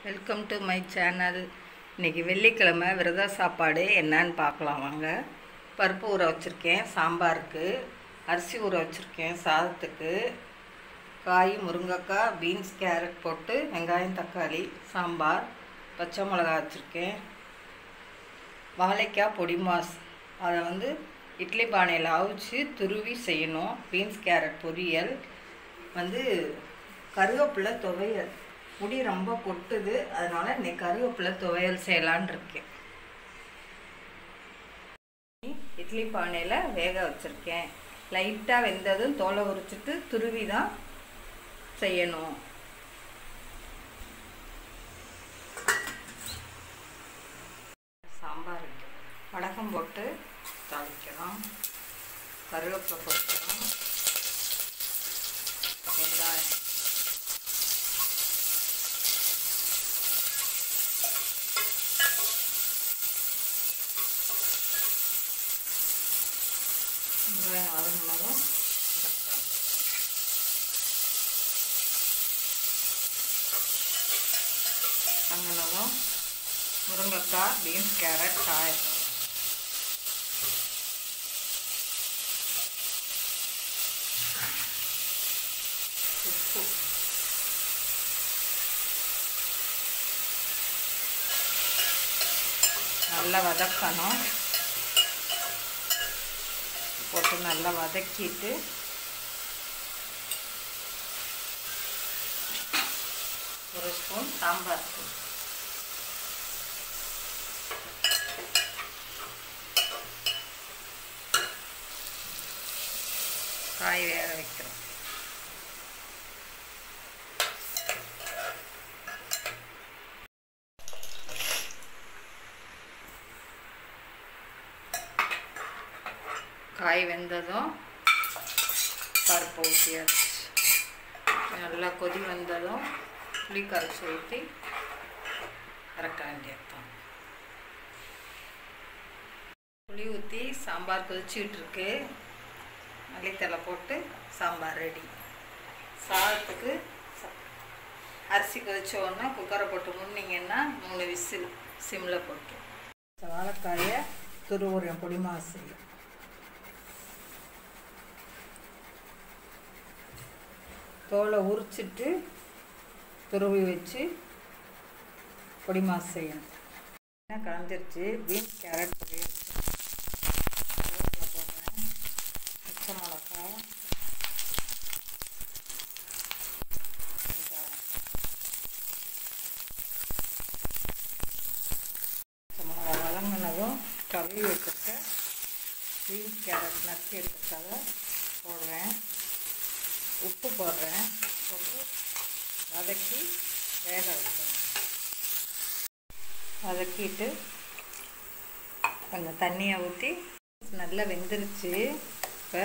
Welcome to my channel இன்றைக்கி வெள்ளிக்கிழமை விரத சாப்பாடு என்னன்னு பார்க்கலாம் வாங்க பருப்பு ஊற வச்சுருக்கேன் சாம்பாருக்கு அரிசி ஊற வச்சுருக்கேன் சாதத்துக்கு காய் முருங்கைக்காய் பீன்ஸ் கேரட் போட்டு வெங்காயம் தக்காளி சாம்பார் பச்சை மிளகா வச்சுருக்கேன் வாழைக்காய் பொடி மாஸ் அதை வந்து இட்லி பானையில் அவிச்சு துருவி செய்யணும் பீன்ஸ் கேரட் பொரியல் வந்து கருவேப்பிலை துவையல் முடி ரொம்ப கொட்டுது அதனால் இன்னைக்கு கருவேப்பிலை துவையல் செய்யலான் இருக்கேன் இட்லி பானையில் வேக வச்சுருக்கேன் லைட்டாக வெந்ததும் தோலை உரிச்சிட்டு துருவி தான் செய்யணும் சாம்பாருக்கு வடகம் போட்டு தாளிக்கலாம் கருவேப்பிலை போட்டுக்கலாம் வெங்காயம் வெங்காயம் வதங்கினதும் தக்காளி வதங்கினதும் முருங்கைக்காய் பீன்ஸ் கேரட் காயப்பம் உப்பு நல்லா வதக்கணும் போட்டு நல்லா வதக்கிட்டு ஒரு ஸ்பூன் சாம்பார் தூள் காய் வேக வைக்கிறோம் காய் வெந்ததும் பருப்பு ஊற்றியாச்சு நல்லா கொதி வந்ததும் புளி கரைச்சி ஊற்றி இறக்க வேண்டியதுதான் புளி ஊற்றி சாம்பார் கொதிச்சுக்கிட்டு இருக்கு மல்லித்தலை போட்டு சாம்பார் ரெடி சாதத்துக்கு ச- அரிசி கொதிச்ச உடனே குக்கரை போட்டு முன்னிங்கன்னா மூணு விசில் சிம்மில் போட்டு வாழைக்காயை துருவுறேன் பொடி மாசு தோலை உரிச்சிட்டு துருவி வச்சு பொடி மாசு செய்யணும் என்ன கலந்துருச்சு பீன்ஸ் கேரட் பொரியல் கருவேப்பிலை போடுறேன் பச்சை மிளகாய் வெங்காயம். பச்சை மிளகாய் வதங்கினதும் கழுவி வச்சுருக்க பீன்ஸ் கேரட் நச்சு எடுத்துக்காக போடுறேன் உப்பு போடுறேன் போட்டு வதக்கி வேக வைக்கணும் வதக்கிட்டு கொஞ்சம் தண்ணியை ஊற்றி நல்லா வெந்துருச்சு இப்போ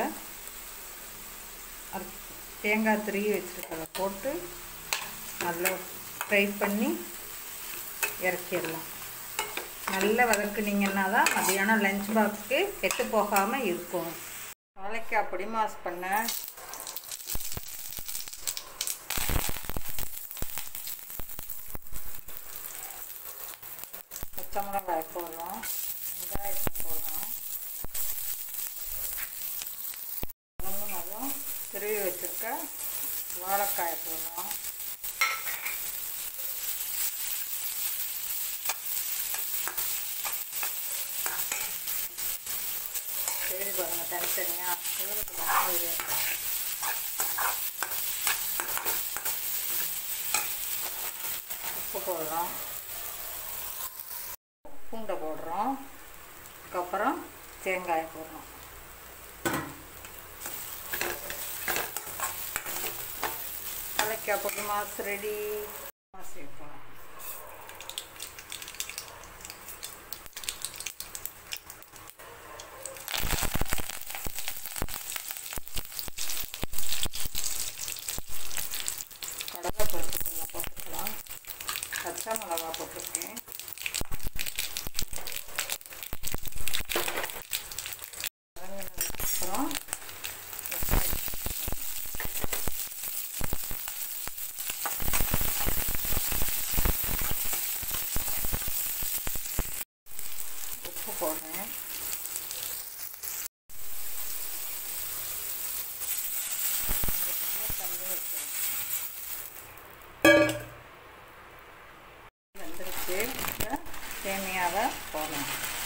அர்- தேங்காய் துருவி வச்சுருக்கத போட்டு நல்லா ஃப்ரை பண்ணி இறக்கிடலாம் நல்லா வதக்குனீங்கன்னா தான் மதியானம் லஞ்ச் பாக்ஸுக்கு கெட்டு போகாமல் இருக்கும் வாழைக்காய் பொடி மாஸ் பண்ண பச்சை மிளகாய் போடுறோம் வெங்காயத்தை போடுறோம் வதங்கினதும் திருவி வச்சுருக்க வாழைக்காயை போடுறோம் சரி பாருங்க தனித்தனியாக உப்பு போடுறோம் பூண்டை போடுறோம் அதுக்கப்புறம் தேங்காயை போடுறோம் கலைக்காய் பொடி மாசு ரெடி மாசு வைப்போம் கடலை பருப்பு கொஞ்சம் போட்டுக்கலாம் பச்சை மிளகா போட்டிருக்கேன் வதங்கினதுக்கப்புறம் வெங்காயம் ஆயிடுச்சு இப்ப சேமியாவை போடலாம்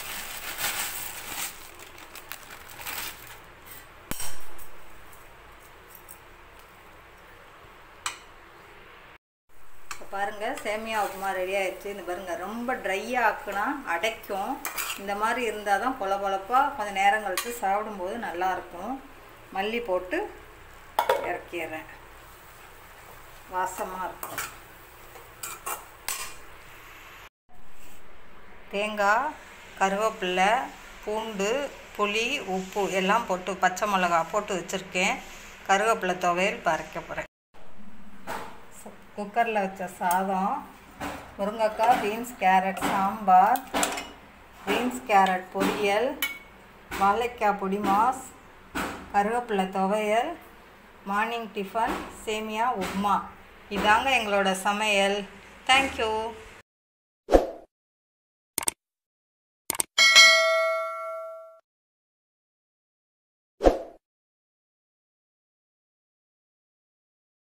இப்போ பாருங்கள் சேமியா உப்புமா ரெடி ஆயிடுச்சு இந்த பாருங்கள் ரொம்ப ட்ரையாக ஆக்குனா அடைக்கும் இந்த மாதிரி இருந்தால் தான் பொல பொலப்பாக கொஞ்சம் நேரம் கழித்து சாப்பிடும்போது நல்லாயிருக்கும் மல்லி போட்டு இறக்கிடுறேன் வாசமாக இருக்கும் தேங்காய் கருவேப்பில்லை பூண்டு புளி உப்பு எல்லாம் போட்டு பச்சை மிளகா போட்டு வச்சுருக்கேன் கருவேப்பிலை துவையல் பறைக்க போகிறேன் குக்கரில் வச்ச சாதம் முருங்கைக்காய் beans carrot sambar beans carrot பொரியல் வாழைக்காய் பொடி மாஸ் கருவேப்பிலை துவையல் மார்னிங் டிஃபன் சேமியா உப்மா இதாங்க எங்களோட சமையல் தேங்க்யூ